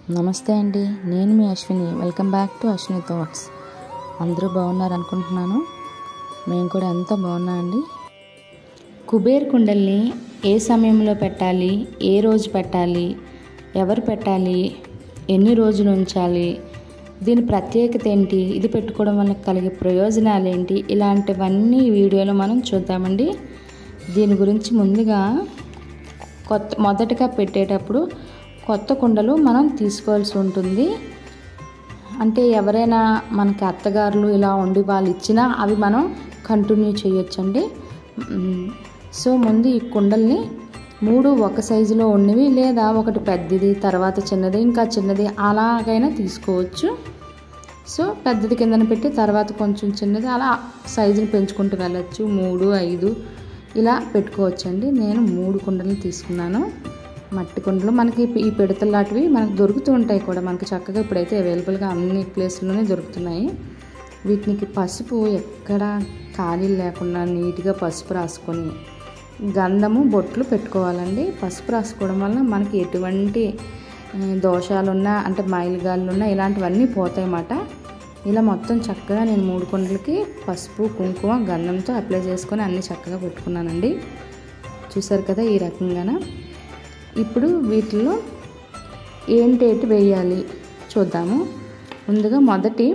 నమస్తే అండి నేను మీ Ashwini welcome back to Ashwini thoughts అందరూ బాగున్నారు అనుకుంటున్నాను మేము కూడా అంతా బాగున్నా అండి కుబేర్ కుండల్ని ఏ సమయంలో పెట్టాలి ఏ రోజు పెట్టాలి ఎవరు పెట్టాలి ఎన్ని రోజులు ఉంచాలి దీని ప్రత్యేకత ఏంటి ఇది పెట్టుకోవడం వల్ల కలిగే ప్రయోజనాలు ఏంటి ఇలాంటివన్నీ ఈ వీడియోలో మనం చూద్దామండి దీని గురించి ముందుగా కొత్త మొదటగా పెట్టేటప్పుడు కొత్త కుండలు మనం తీసుకోవాల్సి ఉంటుంది అంటే ఎవరైనా మనకి అత్తగారులు ఇలా ఉండి వాళ్ళు ఇచ్చినా అవి మనం కంటిన్యూ చేయొచ్చండి మ్, సో ముందు ఈ కుండల్ని మూడు ఒక సైజులో ఉన్నవి లేదా ఒకటి పెద్దది తర్వాత చిన్నది ఇంకా చిన్నది అలాగైనా తీసుకోవచ్చు సో పెద్దది కిందన పెట్టి తర్వాత కొంచెం చిన్నది అలా సైజుని పెంచుకుంటూ వెళ్ళచ్చు మూడు ఐదు ఇలా పెట్టుకోవచ్చండి నేను మూడు కుండలు తీసుకున్నాను మట్టి కుండలు మనకి ఈ పిడతలు లాంటివి మనకు దొరుకుతూ ఉంటాయి కూడా మనకి చక్కగా ఇప్పుడైతే అవైలబుల్గా అన్ని ప్లేస్లోనే దొరుకుతున్నాయి వీటికి పసుపు ఎక్కడ ఖాళీ లేకుండా నీట్గా పసుపు రాసుకొని గంధము బొట్లు పెట్టుకోవాలండి పసుపు రాసుకోవడం వల్ల మనకి ఎటువంటి ఆ, దోషాలున్నా అంటే మైలుగాళ్ళున్నా ఇలాంటివన్నీ పోతాయి అన్నమాట ఇలా మొత్తం చక్కగా నేను మూడు కుండలకి పసుపు కుంకుమ గంధంతో అప్లై చేసుకొని అన్నీ చక్కగా పెట్టుకున్నానండి చూసారు కదా ఈ రకంగాన ఇప్పుడు వీటిలో ఏంటేటి వేయాలి చూద్దాము ముందుగా మొదటి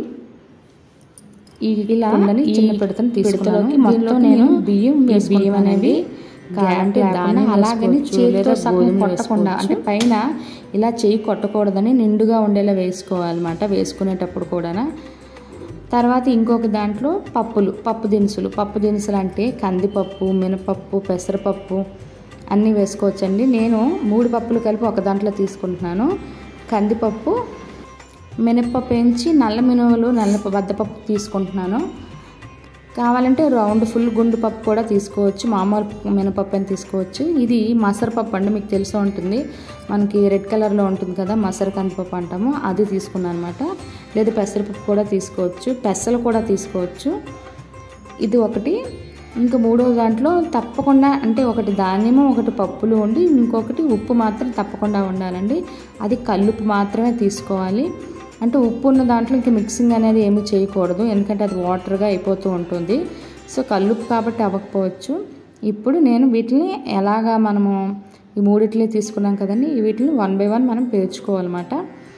ఈ ఇలా కుండని చిన్న పిడతను తీసుకున్నాను మొత్తం నేను బియ్యం బియ్యం అనేవి అంటే దాని అలాగని చేతితో సగం కొట్టకుండా అంటే పైన ఇలా చేయి కొట్టకూడదని నిండుగా ఉండేలా వేసుకోవాలన్నమాట వేసుకునేటప్పుడు కూడా తర్వాత ఇంకొక దాంట్లో పప్పులు పప్పు దినుసులు పప్పు దినుసులు అంటే కందిపప్పు మినపప్పు పెసరపప్పు అన్నీ వేసుకోవచ్చండి నేను మూడు పప్పులు కలిపి ఒక దాంట్లో తీసుకుంటున్నాను కందిపప్పు మినపప్పు వేయించి నల్ల మినువులు నల్ల బద్దపప్పు తీసుకుంటున్నాను కావాలంటే రౌండ్ ఫుల్ గుండు పప్పు కూడా తీసుకోవచ్చు మామూలు మినపప్పు అని తీసుకోవచ్చు ఇది మసరపప్పు అండి మీకు తెలిసే ఉంటుంది మనకి రెడ్ కలర్లో ఉంటుంది కదా మసర కందిపప్పు అంటాము అది తీసుకున్నాను అనమాట లేదా పెసరపప్పు కూడా తీసుకోవచ్చు పెసలు కూడా తీసుకోవచ్చు ఇది ఒకటి ఇంకా మూడో దాంట్లో తప్పకుండా అంటే ఒకటి ధాన్యము ఒకటి పప్పులు ఉండి ఇంకొకటి ఉప్పు మాత్రం తప్పకుండా ఉండాలండి అది కల్లుప్పు మాత్రమే తీసుకోవాలి అంటే ఉప్పు ఉన్న దాంట్లో ఇంకా మిక్సింగ్ అనేది ఏమీ చేయకూడదు ఎందుకంటే అది వాటర్గా అయిపోతూ ఉంటుంది సో కల్లుప్పు కాబట్టి అవ్వకపోవచ్చు ఇప్పుడు నేను వీటిని ఎలాగా మనము ఈ మూడిట్లే తీసుకున్నాం కదండి వీటిని వన్ బై వన్ మనం పేర్చుకోవాలన్నమాట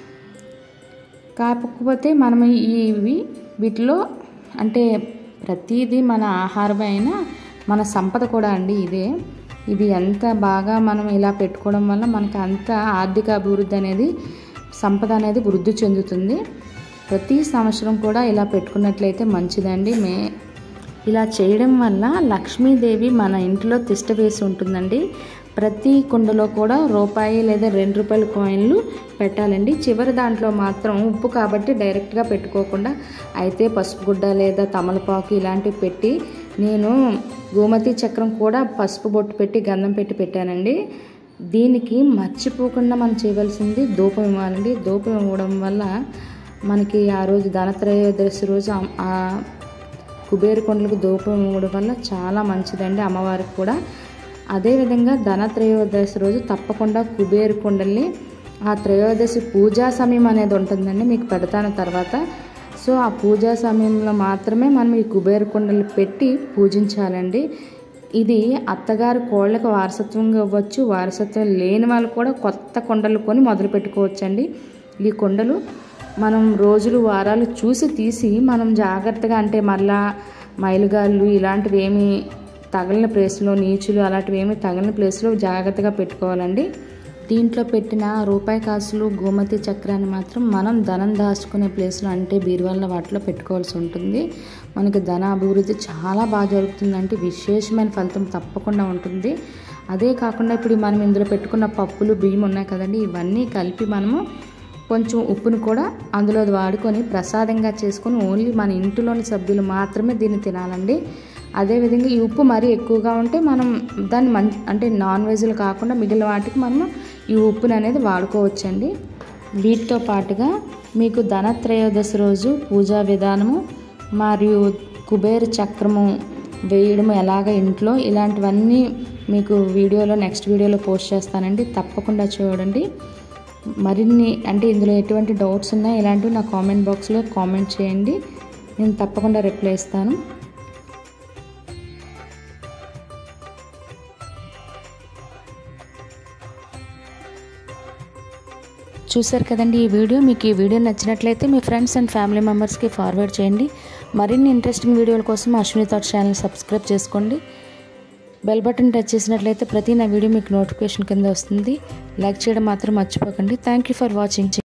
కాకపోతే మనం ఇవి వీటిలో అంటే ప్రతిదీ మన ఆహారమే అయినా మన సంపద కూడా అండి ఇదే ఇది ఎంత బాగా మనం ఇలా పెట్టుకోవడం వల్ల మనకి అంత ఆర్థిక అభివృద్ధి అనేది సంపద అనేది వృద్ధి చెందుతుంది ప్రతి సంవత్సరం కూడా ఇలా పెట్టుకున్నట్లయితే మంచిదండి మే ఇలా చేయడం వల్ల లక్ష్మీదేవి మన ఇంట్లో తిష్ట వేసి ఉంటుందండి ప్రతి కుండలో కూడా రూపాయి లేదా రెండు రూపాయల కాయిన్లు పెట్టాలండి చివరి దాంట్లో మాత్రం ఉప్పు కాబట్టి డైరెక్ట్గా పెట్టుకోకుండా అయితే పసుపు గుడ్డ లేదా తమలపాకు ఇలాంటివి పెట్టి నేను గోమతి చక్రం కూడా పసుపు బొట్టు పెట్టి గంధం పెట్టి పెట్టానండి దీనికి మర్చిపోకుండా మనం చేయవలసింది ధూపం ఇవ్వాలండి ధూపం ఇవ్వడం వల్ల మనకి ఆ రోజు ధనత్రయోదశి రోజు ఆ- ఆ కుబేర కొండలకు ధూపం ఇవ్వడం వల్ల చాలా మంచిదండి అమ్మవారికి కూడా అదేవిధంగా ధన త్రయోదశి రోజు తప్పకుండా కుబేర కుండల్ని ఆ త్రయోదశి పూజా సమయం అనేది ఉంటుందండి మీకు పెడతాను తర్వాత సో ఆ పూజా సమయంలో మాత్రమే మనం ఈ కుబేర కుండలు పెట్టి పూజించాలండి ఇది అత్తగారు కోళ్ళకు వారసత్వంగా ఇవ్వచ్చు వారసత్వం లేని వాళ్ళు కూడా కొత్త కొండలు కొని మొదలు పెట్టుకోవచ్చండి ఈ కొండలు మనం రోజులు వారాలు చూసి తీసి మనం జాగ్రత్తగా అంటే మళ్ళా మైలుగాళ్ళు ఇలాంటివి ఏమి తగిలిన ప్లేస్లో నీచులు అలాంటివి ఏమి తగిలిన ప్లేస్లో జాగ్రత్తగా పెట్టుకోవాలండి దీంట్లో పెట్టిన రూపాయి కాసులు గోమతి చక్రాన్ని మాత్రం మనం ధనం దాచుకునే ప్లేస్లో అంటే బీరువాళ్ళ వాటిలో పెట్టుకోవాల్సి ఉంటుంది మనకి ధన అభివృద్ధి చాలా బాగా జరుగుతుందంటే విశేషమైన ఫలితం తప్పకుండా ఉంటుంది అదే కాకుండా ఇప్పుడు మనం ఇందులో పెట్టుకున్న పప్పులు బియ్యం ఉన్నాయి కదండి ఇవన్నీ కలిపి మనము కొంచెం ఉప్పును కూడా అందులో వాడుకొని ప్రసాదంగా చేసుకొని ఓన్లీ మన ఇంటిలోని సభ్యులు మాత్రమే దీన్ని తినాలండి అదేవిధంగా ఈ ఉప్పు మరీ ఎక్కువగా ఉంటే మనం దాన్ని మం అంటే నాన్ వెజ్లు కాకుండా మిగిలిన వాటికి మనము ఈ ఉప్పుని అనేది వాడుకోవచ్చండి వీటితో పాటుగా మీకు ధనత్రయోదశి రోజు పూజా విధానము మరియు కుబేర చక్రము వేయడం ఎలాగ ఇంట్లో ఇలాంటివన్నీ మీకు వీడియోలో నెక్స్ట్ వీడియోలో పోస్ట్ చేస్తానండి తప్పకుండా చూడండి మరిన్ని అంటే ఇందులో ఎటువంటి డౌట్స్ ఉన్నా ఇలాంటివి నా కామెంట్ బాక్స్లో కామెంట్ చేయండి నేను తప్పకుండా రిప్లై ఇస్తాను చూశారు కదండి ఈ వీడియో మీకు ఈ వీడియో నచ్చినట్లయితే మీ ఫ్రెండ్స్ అండ్ ఫ్యామిలీ మెంబర్స్కి ఫార్వర్డ్ చేయండి మరిన్ని ఇంట్రెస్టింగ్ వీడియోల కోసం అశ్విని థాట్ ఛానల్ సబ్స్క్రైబ్ చేసుకోండి బెల్ బటన్ టచ్ చేసినట్లయితే ప్రతి నా వీడియో మీకు నోటిఫికేషన్ కింద వస్తుంది లైక్ చేయడం మాత్రం మర్చిపోకండి థ్యాంక్ యూ ఫర్ వాచింగ్